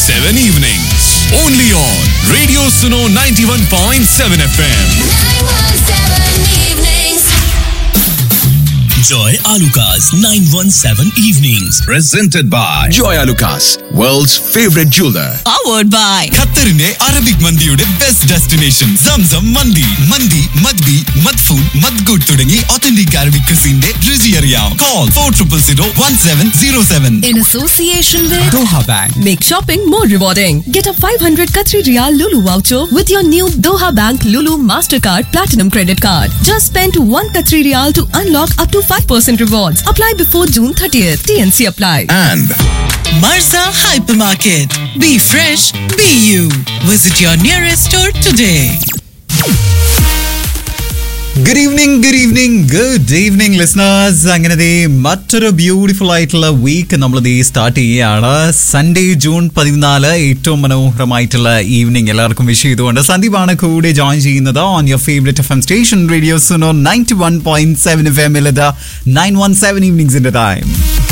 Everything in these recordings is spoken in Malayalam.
7 evenings. Only on Radio Suno 91.7 FM. Joy Alukas 917 Evenings. Presented by Joy Lucas, world's favorite jeweler. powered by ഖത്തറിന്റെ അറബിക് മന്തിയുടെ ബെസ്റ്റ് ഡെസ്റ്റിനേഷൻ സംസം മന്തി മന്തി മദ്ബി മദ്ഫൂൺ മദ്ഗുഡ് തുടങ്ങി ഒത്തന്റിക് അറബിക് ക്രിസിന്റെ രുചി അറിയാം call four triple zero one seven zero seven in association with Doha bank Make shopping more rewarding. Get a 500 Qatari Riyal Lulu voucher with your new Doha Bank Lulu Mastercard Platinum Credit Card. Just spend 1 Qatari Riyal to unlock up to 5% rewards. Apply before June 30th. TNC apply. and Marza Hypermarket. Be fresh, be you. Visit your nearest store today. Good evening good evening good evening listeners അങ്ങനെ ദേ മറ്റൊരു ബ്യൂട്ടിഫുൾ ആയിട്ടുള്ള വീക്ക് നമ്മൾ ദേ സ്റ്റാർട്ട് ചെയ്യുകയാണ് സൺഡേ ജൂൺ പതിനാല് ഏറ്റവും മനോഹരമായിട്ടുള്ള ഈവനിങ് എല്ലാവർക്കും വിഷ് ചെയ്തുകൊണ്ട് സന്ദീപാണ് കൂടെ ജോയിൻ ചെയ്യുന്നത് on your favourite F M station radio Suno ninety one point seven F M nine one seven ഈവനിങ്സിന്റെ time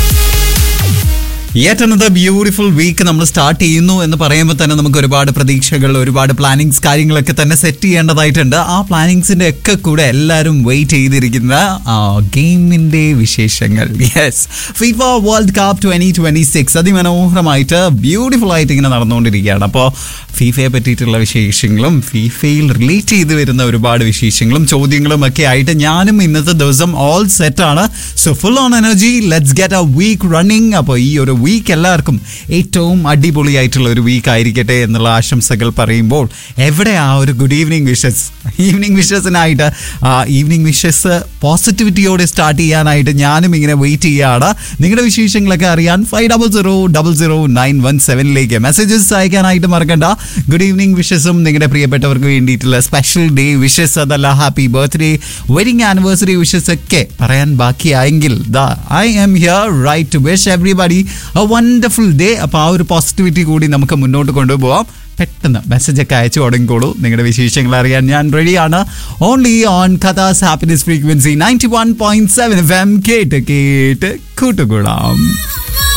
yet another beautiful week നമ്മൾ സ്റ്റാർട്ട് ചെയ്യുന്നു എന്ന് പറയുമ്പോൾ തന്നെ നമുക്ക് ഒരുപാട് പ്രതീക്ഷകൾ ഒരുപാട് പ്ലാനിങ്സ് കാര്യങ്ങളൊക്കെ തന്നെ സെറ്റ് ചെയ്യേണ്ടതായിട്ടുണ്ട് ആ പ്ലാനിങ്സിന്റെ ഒക്കെ കൂടെ എല്ലാവരും വെയിറ്റ് ചെയ്തിരിക്കുന്ന ഗെയിമിന്റെ വിശേഷങ്ങൾ yes FIFA World Cup twenty twenty six അതിമനോഹരമായിട്ട് ബ്യൂട്ടിഫുൾ ആയിട്ട് ഇങ്ങനെ നടന്നുകൊണ്ടിരിക്കുകയാണ് അപ്പോൾ ഫിഫയെ പറ്റിയിട്ടുള്ള വിശേഷങ്ങളും ഫിഫയിൽ റിലേറ്റ് ചെയ്ത് വരുന്ന ഒരുപാട് വിശേഷങ്ങളും ചോദ്യങ്ങളും ഒക്കെ ആയിട്ട് ഞാനും ഇന്നത്തെ ദിവസം ഓൾ സെറ്റ് ആണ് so full on energy let's get a week running അപ്പോൾ ഈ ഒരു വീക്ക് എല്ലാവർക്കും ഏറ്റവും അടിപൊളിയായിട്ടുള്ള ഒരു വീക്ക് ആയിരിക്കട്ടെ എന്നുള്ള ആശംസകൾ പറയുമ്പോൾ എവിടെ ആ ഒരു ഗുഡ് ഈവനിങ് വിഷസ് ഈവനിങ് വിഷസിനായിട്ട് ഈവനിങ് വിഷസ് പോസിറ്റിവിറ്റിയോടെ സ്റ്റാർട്ട് ചെയ്യാനായിട്ട് ഞാനും ഇങ്ങനെ വെയിറ്റ് ചെയ്യുകയാണ് നിങ്ങളുടെ വിശേഷങ്ങളൊക്കെ അറിയാൻ five double zero double zero nine one സെവനിലേക്ക് മെസ്സേജസ് അയക്കാനായിട്ട് മറക്കണ്ട ഗുഡ് ഈവനിങ് വിഷസും നിങ്ങളുടെ പ്രിയപ്പെട്ടവർക്ക് വേണ്ടിയിട്ടുള്ള സ്പെഷ്യൽ ഡേ വിഷസ് അതല്ല happy birthday wedding anniversary wishes ഒക്കെ പറയാൻ ബാക്കിയായെങ്കിൽ ദാ I am here right to wish everybody a wonderful day അപ്പോൾ ആ ഒരു പോസിറ്റിവിറ്റി കൂടി നമുക്ക് മുന്നോട്ട് കൊണ്ടുപോകാം പെട്ടെന്ന് മെസ്സേജ് ഒക്കെ അയച്ചു തുടങ്ങിക്കോളൂ നിങ്ങളുടെ വിശേഷങ്ങൾ അറിയാൻ ഞാൻ റെഡിയാണ് only on Qatar's happiness frequency ninety one point seven F M കേട്ട് കേട്ട് കൂട്ടുകൂടാം